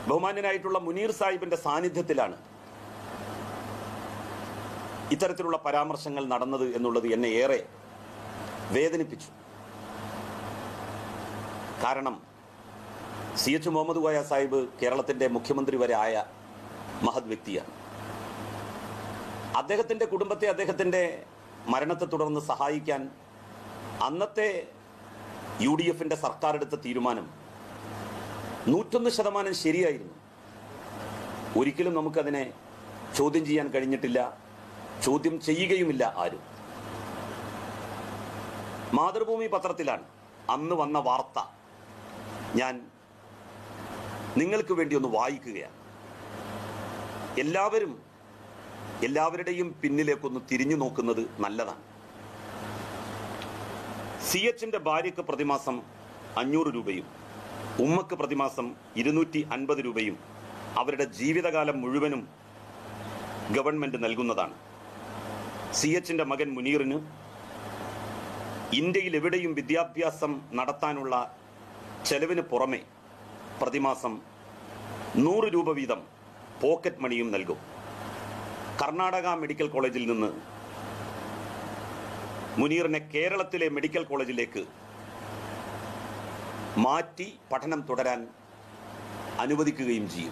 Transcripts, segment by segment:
ബഹുമാന്യനായിട്ടുള്ള മുനീർ സാഹിബിന്റെ സാന്നിധ്യത്തിലാണ് ഇത്തരത്തിലുള്ള പരാമർശങ്ങൾ നടന്നത് എന്നുള്ളത് എന്നെ ഏറെ വേദനിപ്പിച്ചു കാരണം സി എച്ച് മുഹമ്മദ് കോയ സാഹിബ് കേരളത്തിന്റെ മുഖ്യമന്ത്രി വരെ ആയ മഹത് വ്യക്തിയാണ് അദ്ദേഹത്തിന്റെ കുടുംബത്തെ അദ്ദേഹത്തിന്റെ മരണത്തെ തുടർന്ന് സഹായിക്കാൻ അന്നത്തെ യു ഡി എഫിന്റെ സർക്കാർ എടുത്ത തീരുമാനം നൂറ്റൊന്ന് ശതമാനം ശരിയായിരുന്നു ഒരിക്കലും നമുക്കതിനെ ചോദ്യം ചെയ്യാൻ കഴിഞ്ഞിട്ടില്ല ചോദ്യം ചെയ്യുകയുമില്ല ആരും മാതൃഭൂമി പത്രത്തിലാണ് അന്ന് വന്ന വാർത്ത ഞാൻ നിങ്ങൾക്ക് വേണ്ടി ഒന്ന് വായിക്കുകയാണ് എല്ലാവരും എല്ലാവരുടെയും പിന്നിലേക്കൊന്ന് തിരിഞ്ഞു നോക്കുന്നത് നല്ലതാണ് സി എച്ചിന്റെ ഭാര്യയ്ക്ക് പ്രതിമാസം അഞ്ഞൂറ് രൂപയും ഉമ്മക്ക് പ്രതിമാസം ഇരുന്നൂറ്റി അൻപത് രൂപയും അവരുടെ ജീവിതകാലം മുഴുവനും ഗവൺമെന്റ് നൽകുന്നതാണ് സി എച്ചിന്റെ മകൻ മുനീറിന് ഇന്ത്യയിൽ എവിടെയും വിദ്യാഭ്യാസം നടത്താനുള്ള ചെലവിന് പുറമെ പ്രതിമാസം നൂറ് രൂപ വീതം പോക്കറ്റ് മണിയും നൽകും കർണാടക മെഡിക്കൽ കോളേജിൽ നിന്ന് മുനീറിനെ കേരളത്തിലെ മെഡിക്കൽ കോളേജിലേക്ക് മാറ്റി പഠനം തുടരാൻ അനുവദിക്കുകയും ചെയ്യും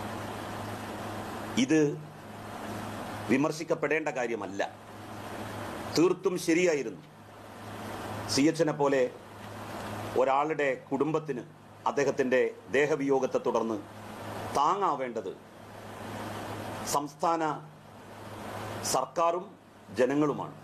ഇത് വിമർശിക്കപ്പെടേണ്ട കാര്യമല്ല തീർത്തും ശരിയായിരുന്നു സി എച്ചിനെ പോലെ ഒരാളുടെ കുടുംബത്തിന് അദ്ദേഹത്തിന്റെ ദേഹവിയോഗത്തെ തുടർന്ന് താങ്ങാവേണ്ടത് സംസ്ഥാന സർക്കാരും ജനങ്ങളുമാണ്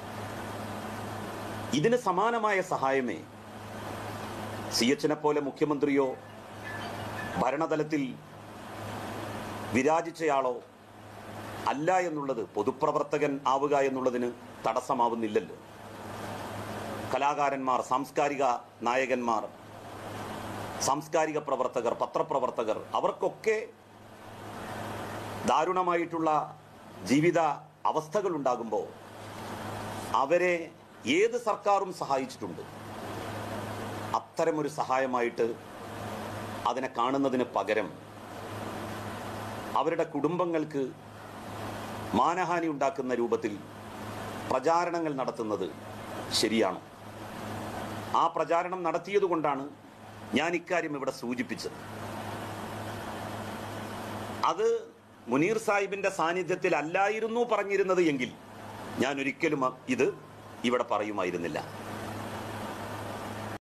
ഇതിന് സമാനമായ സഹായമേ സി എച്ചിനെ പോലെ മുഖ്യമന്ത്രിയോ ഭരണതലത്തിൽ വിരാജിച്ചയാളോ അല്ല എന്നുള്ളത് പൊതുപ്രവർത്തകൻ ആവുക എന്നുള്ളതിന് തടസ്സമാവുന്നില്ലല്ലോ കലാകാരന്മാർ സാംസ്കാരിക നായകന്മാർ സാംസ്കാരിക പ്രവർത്തകർ പത്രപ്രവർത്തകർ അവർക്കൊക്കെ ദാരുണമായിട്ടുള്ള ജീവിത അവസ്ഥകൾ ഉണ്ടാകുമ്പോൾ അവരെ ഏത് സർക്കാരും സഹായിച്ചിട്ടുണ്ട് അത്തരമൊരു സഹായമായിട്ട് അതിനെ കാണുന്നതിന് പകരം അവരുടെ കുടുംബങ്ങൾക്ക് മാനഹാനി ഉണ്ടാക്കുന്ന രൂപത്തിൽ പ്രചാരണങ്ങൾ നടത്തുന്നത് ശരിയാണോ ആ പ്രചാരണം നടത്തിയതുകൊണ്ടാണ് ഞാൻ ഇക്കാര്യം ഇവിടെ സൂചിപ്പിച്ചത് അത് മുനീർ സാഹിബിന്റെ സാന്നിധ്യത്തിൽ അല്ലായിരുന്നു പറഞ്ഞിരുന്നത് എങ്കിൽ ഞാൻ ഒരിക്കലും ഇത് ഇവിടെ പറയുമായിരുന്നില്ല